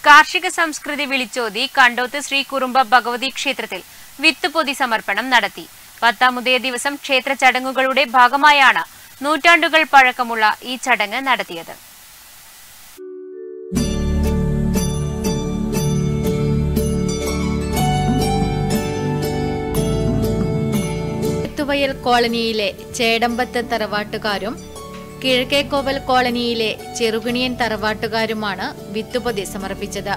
കാർഷിക സംസ്കൃതി വിളിച്ചോതി കണ്ടോത്ത് ശ്രീ കുറുമ്പ ഭഗവതി ക്ഷേത്രത്തിൽ വിത്ത് പൊതി സമർപ്പണം നടത്തി പത്താമുദയ ദിവസം ക്ഷേത്ര ചടങ്ങുകളുടെ ഭാഗമായാണ് നൂറ്റാണ്ടുകൾ പഴക്കമുള്ള ഈ ചടങ്ങ് നടത്തിയത് എത്തുവയൽ കോളനിയിലെ ചേടമ്പത്ത് തറവാട്ടുകാരും കിഴക്കേക്കോവൽ കോളനിയിലെ ചെറുകിണിയൻ തറവാട്ടുകാരുമാണ് വിത്തുപൊതി സമർപ്പിച്ചത്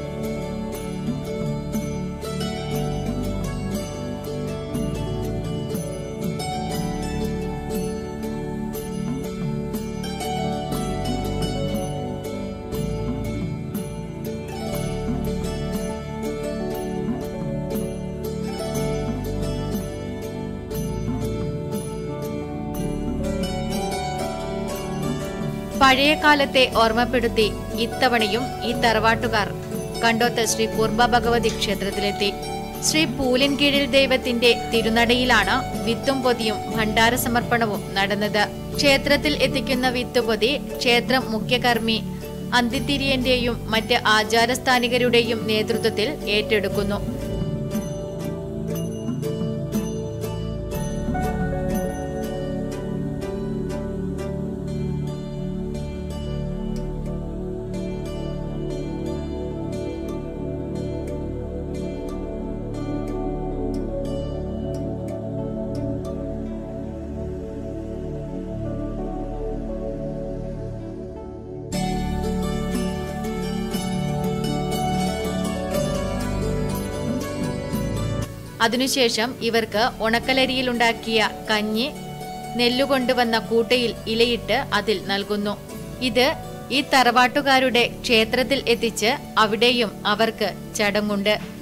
പഴയ കാലത്തെ ഓർമ്മപ്പെടുത്തി ഇത്തവണയും ഈ തറവാട്ടുകാർ കണ്ടോത്ത് ശ്രീ കുർബ ഭഗവതി ക്ഷേത്രത്തിലെത്തി ശ്രീ പൂലിൻകീഴിൽ ദൈവത്തിന്റെ തിരുനടയിലാണ് വിത്തും പൊതിയും ഭണ്ഡാര സമർപ്പണവും നടന്നത് ക്ഷേത്രത്തിൽ എത്തിക്കുന്ന വിത്തുപൊതി ക്ഷേത്രം മുഖ്യകർമ്മി അന്തിത്തിരിയന്റെയും മറ്റ് ആചാരസ്ഥാനികരുടെയും നേതൃത്വത്തിൽ ഏറ്റെടുക്കുന്നു അതിനുശേഷം ഇവർക്ക് ഉണക്കലരിയിലുണ്ടാക്കിയ കഞ്ഞി നെല്ലുകൊണ്ടുവന്ന കൂട്ടയിൽ ഇലയിട്ട് അതിൽ നൽകുന്നു ഇത് ഈ തറവാട്ടുകാരുടെ ക്ഷേത്രത്തിൽ എത്തിച്ച് അവിടെയും അവർക്ക് ചടങ്ങുണ്ട്